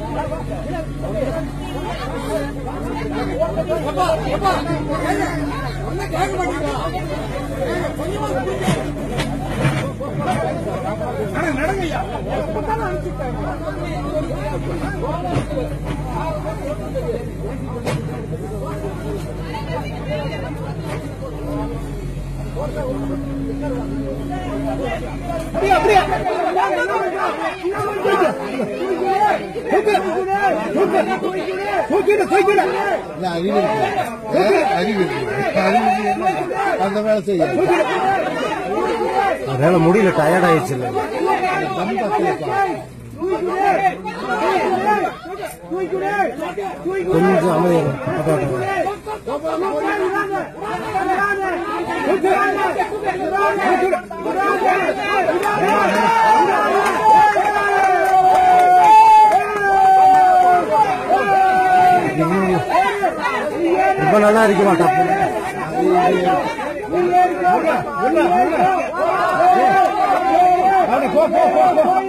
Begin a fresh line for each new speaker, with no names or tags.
இல்ல, அறிவு இருக்கு. ஏ, அறிவு இருக்கு. அறிவு இல்லைன்னா அந்த வேலை செய்ய
அதனால முடியல டயர்ட் ஆயிடுச்சு இல்ல
தம்பி பக்கத்துல
கொஞ்சம் அமைதியாக ரொம்ப நல்லா இருக்க மாட்டா
போ போ போ போ